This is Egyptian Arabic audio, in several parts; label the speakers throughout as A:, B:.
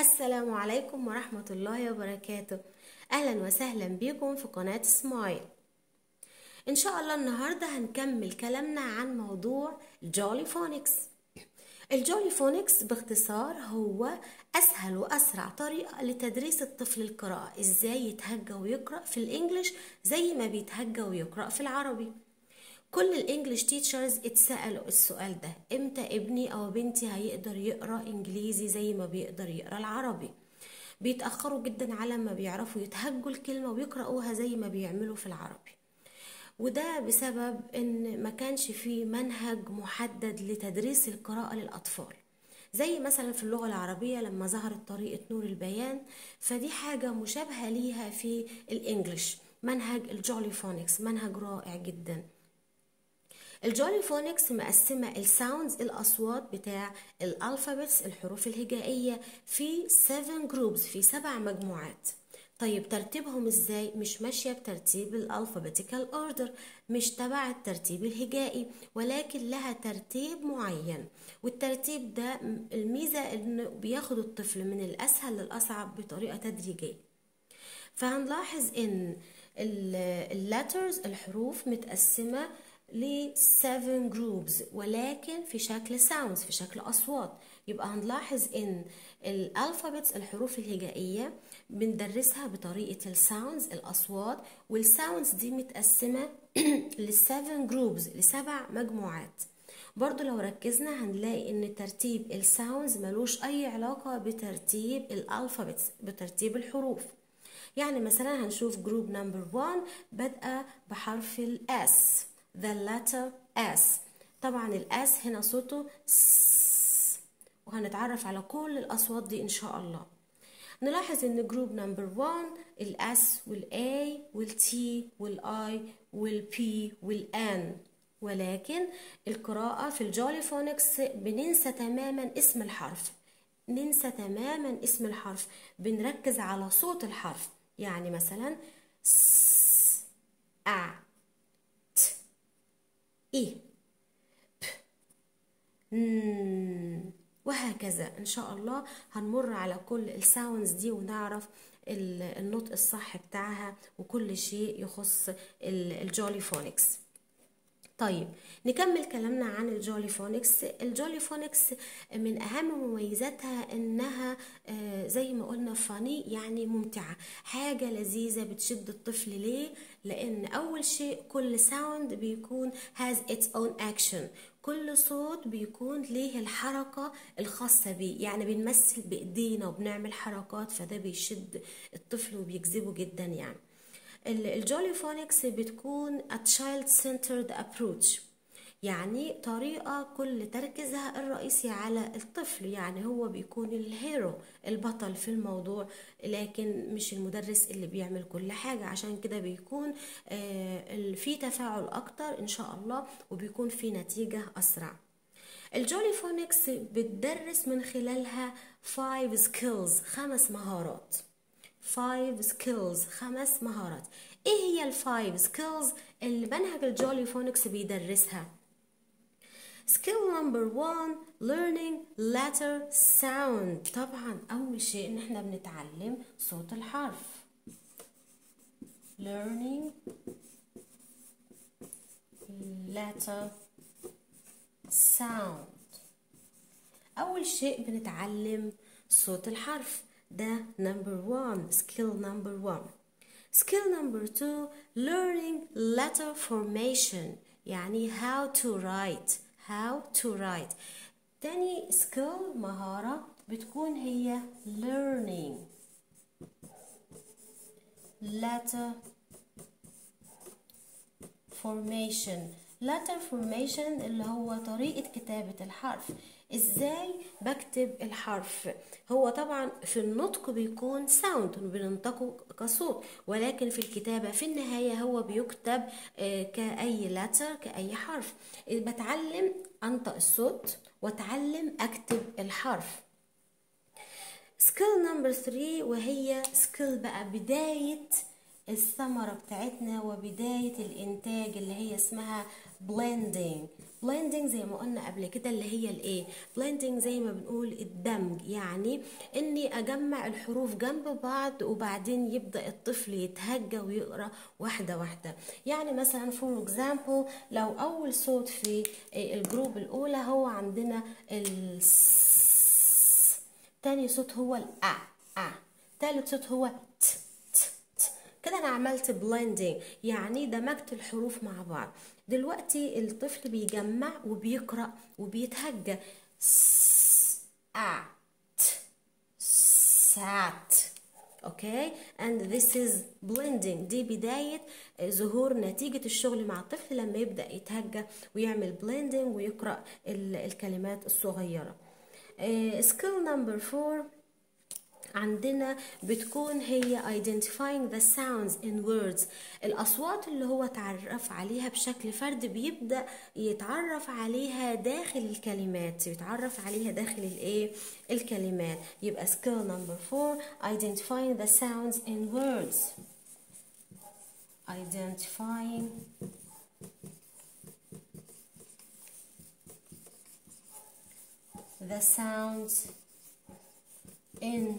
A: السلام عليكم ورحمة الله وبركاته أهلا وسهلا بكم في قناة سمايل إن شاء الله النهاردة هنكمل كلامنا عن موضوع الجولي فونكس الجولي فونكس باختصار هو أسهل وأسرع طريقة لتدريس الطفل القراءة إزاي يتهجى ويقرأ في الإنجليش زي ما بيتهجى ويقرأ في العربي كل الانجليش تيتشرز اتسألوا السؤال ده امتى ابني او بنتي هيقدر يقرا انجليزي زي ما بيقدر يقرا العربي بيتأخروا جدا على ما بيعرفوا يتهجوا الكلمة ويقرأوها زي ما بيعملوا في العربي وده بسبب ان ما كانش فيه منهج محدد لتدريس القراءة للأطفال زي مثلا في اللغة العربية لما ظهرت طريقة نور البيان فدي حاجة مشابهة ليها في الانجليش منهج الجولي فونكس منهج رائع جدا الجولي فونكس مقسمة الساوندز الأصوات بتاع الألفابتس الحروف الهجائية في 7 جروبز في سبع مجموعات طيب ترتيبهم ازاي مش ماشية بترتيب الالفابيتيكال اوردر مش تبع الترتيب الهجائي ولكن لها ترتيب معين والترتيب ده الميزة انه بياخد الطفل من الاسهل للاصعب بطريقة تدريجية فهنلاحظ ان اللترز الحروف متقسمة ل 7 جروبز ولكن في شكل ساوندز في شكل اصوات يبقى هنلاحظ ان الالفابتس الحروف الهجائيه بندرسها بطريقه الساوندز الاصوات والساوندز دي متقسمه ل 7 جروبز لسبع مجموعات برضو لو ركزنا هنلاقي ان ترتيب الساوندز ملوش اي علاقه بترتيب الالفابتس بترتيب الحروف يعني مثلا هنشوف جروب نمبر 1 بادئه بحرف الاس the letter S طبعا الاس هنا صوته س وهنتعرف على كل الأصوات دي إن شاء الله نلاحظ إن جروب نمبر 1 الاس والاي والتي والاي والبي والان ولكن القراءة في الجولي فونكس بننسى تماما اسم الحرف ننسى تماما اسم الحرف بنركز على صوت الحرف يعني مثلا س أ إيه ب ن وهكذا إن شاء الله هنمر على كل الساوندز دي ونعرف النطق الصح بتاعها وكل شيء يخص الجولي فونكس طيب نكمل كلامنا عن الجولي فونكس الجولي فونكس من اهم مميزاتها انها زي ما قلنا فاني يعني ممتعه حاجه لذيذه بتشد الطفل ليه لان اول شيء كل ساوند بيكون has its own action كل صوت بيكون ليه الحركة الخاصة بيه يعني بنمثل بإيدينا وبنعمل حركات فده بيشد الطفل وبيجذبه جدا يعني الجولي فونكس بتكون a child centered approach يعني طريقة كل تركيزها الرئيسي على الطفل يعني هو بيكون الهيرو البطل في الموضوع لكن مش المدرس اللي بيعمل كل حاجة عشان كده بيكون في تفاعل أكتر إن شاء الله وبيكون في نتيجة أسرع الجولي فونكس بتدرس من خلالها 5 skills خمس مهارات 5 skills خمس مهارات ايه هي الفايف سكيلز اللي منهج الجولي فونكس بيدرسها skill number one learning letter sound طبعا اول شيء ان احنا بنتعلم صوت الحرف learning letter sound اول شيء بنتعلم صوت الحرف ده number one skill number one skill number two learning letter formation يعني how to write how to write تاني skill مهارة بتكون هي learning letter formation letter formation اللي هو طريقة كتابة الحرف ازاي بكتب الحرف هو طبعا في النطق بيكون ساوند بننطقه كصوت ولكن في الكتابة في النهاية هو بيكتب كأي لاتر كأي حرف بتعلم أنطق الصوت واتعلم أكتب الحرف سكيل نمبر 3 وهي سكيل بقى بداية الثمرة بتاعتنا وبداية الإنتاج اللي هي اسمها blending blending زي ما قلنا قبل كده اللي هي الايه blending زي ما بنقول الدمج يعني اني اجمع الحروف جنب بعض وبعدين يبدا الطفل يتهجى ويقرا واحده واحده يعني مثلا فور example لو اول صوت في الجروب الاولى هو عندنا ال تاني صوت هو الأ أ تالت صوت هو ت ت ت كده أنا عملت blending يعني دمجت الحروف مع بعض دلوقتي الطفل بيجمع وبيقرأ وبيتهجى س أ ت سات اوكي and this is blending دي بداية ظهور نتيجة الشغل مع الطفل لما يبدأ يتهجى ويعمل blending ويقرأ الكلمات الصغيرة سكيل نمبر 4 عندنا بتكون هي identifying the sounds in words الأصوات اللي هو تعرف عليها بشكل فرد بيبدأ يتعرف عليها داخل الكلمات يتعرف عليها داخل الايه الكلمات يبقى skill number 4 identifying the sounds in words identifying the sounds in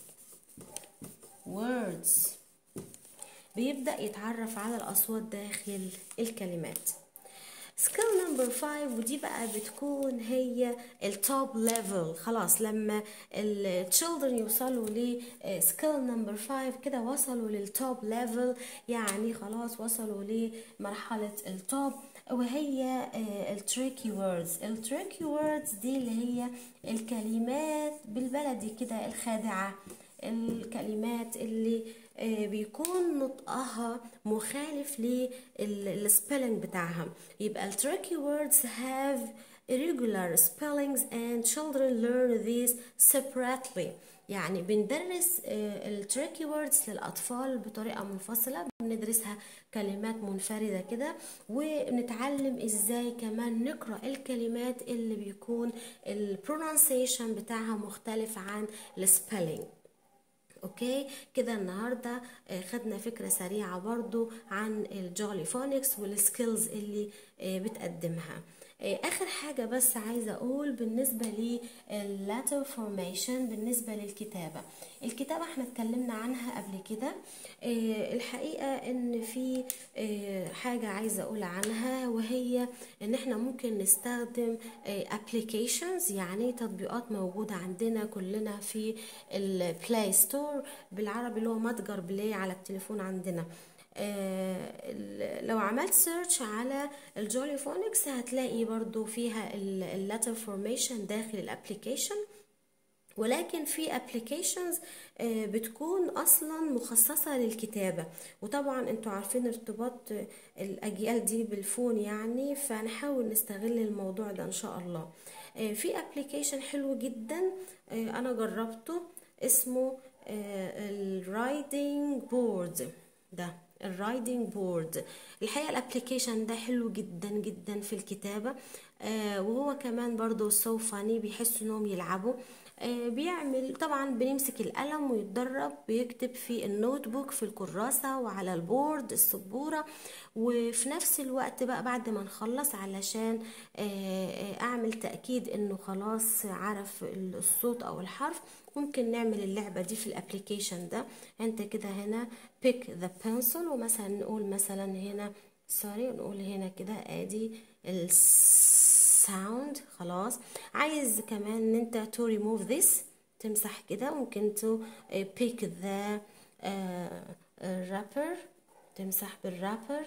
A: words بيبدأ يتعرف على الأصوات داخل الكلمات سكيل نمبر 5 ودي بقى بتكون هي التوب ليفل خلاص لما التشيلدرن يوصلوا لسكيل نمبر 5 كده وصلوا للتوب ليفل يعني خلاص وصلوا لمرحلة التوب وهي التريكي ووردز التريكي ووردز دي اللي هي الكلمات بالبلدي كده الخادعة الكلمات اللي بيكون نطقها مخالف للسبيلنج بتاعها يبقى التريكي words have irregular spellings and children learn these separately يعني بندرس التريكي ووردز للأطفال بطريقة منفصلة بندرسها كلمات منفردة كده ونتعلم ازاي كمان نقرأ الكلمات اللي بيكون البرونانسيشن بتاعها مختلف عن السبيلنج اوكي كده النهارده خدنا فكره سريعه برضو عن الجولي فونكس والسكيلز اللي بتقدمها اخر حاجه بس عايزه اقول بالنسبه لللاتر فورميشن بالنسبه للكتابه الكتابه احنا اتكلمنا عنها قبل كده الحقيقه ان في حاجه عايزه اقول عنها وهي ان احنا ممكن نستخدم ابلكيشنز يعني تطبيقات موجوده عندنا كلنا في البلاي ستور بالعربي اللي هو متجر بلاي على التليفون عندنا لو عملت سيرش على الجولي فونكس هتلاقي برضو فيها اللاتر فورميشن داخل الابليكيشن ولكن في ابلكيشنز بتكون اصلا مخصصة للكتابة وطبعا انتوا عارفين ارتباط الاجيال دي بالفون يعني فنحاول نستغل الموضوع ده ان شاء الله في ابلكيشن حلو جدا انا جربته اسمه الرايدنج بورد ده الرايدنج بورد الحقيقه الابلكيشن ده حلو جدا جدا في الكتابه آه وهو كمان برضو سو فاني بيحسوا انهم يلعبوا آه بيعمل طبعا بنمسك القلم ويتدرب بيكتب في النوت بوك في الكراسه وعلى البورد السبوره وفي نفس الوقت بقى بعد ما نخلص علشان آه اعمل تاكيد انه خلاص عرف الصوت او الحرف ممكن نعمل اللعبة دي في الابليكيشن ده انت كده هنا pick the pencil ومثلا نقول مثلا هنا سوري نقول هنا كده ادي الساوند خلاص عايز كمان ان انت to remove this تمسح كده ممكن to pick the uh, wrapper تمسح بالرابر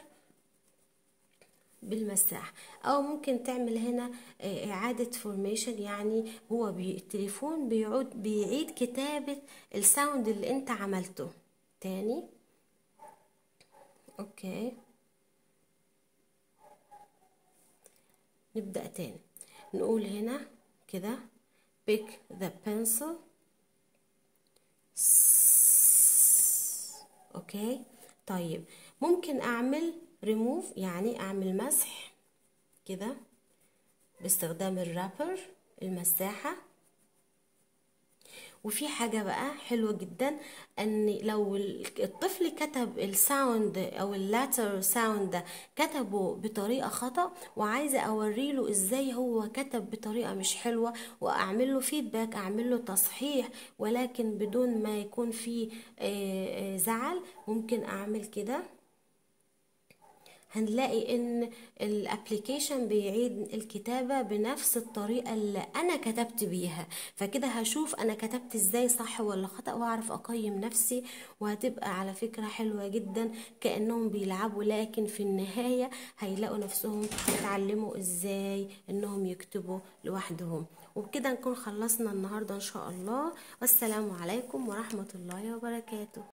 A: بالمساح او ممكن تعمل هنا اعادة فورميشن يعني هو بي التليفون بيعود بيعيد كتابة الساوند اللي انت عملته تاني اوكي نبدأ تاني نقول هنا كده pick the pencil اوكي طيب ممكن اعمل ريموف يعني اعمل مسح كده باستخدام الرابر المساحة وفي حاجة بقى حلوة جدا ان لو الطفل كتب الساوند او اللاتر ساوند ده كتبه بطريقة خطأ وعايزة اوريله ازاي هو كتب بطريقة مش حلوة واعمل له فيدباك اعمل له تصحيح ولكن بدون ما يكون في زعل ممكن اعمل كده هنلاقي ان الابليكيشن بيعيد الكتابة بنفس الطريقة اللي انا كتبت بيها فكده هشوف انا كتبت ازاي صح ولا خطأ واعرف اقيم نفسي وهتبقى على فكرة حلوة جدا كأنهم بيلعبوا لكن في النهاية هيلاقوا نفسهم اتعلموا ازاي انهم يكتبوا لوحدهم وبكده نكون خلصنا النهاردة ان شاء الله والسلام عليكم ورحمة الله وبركاته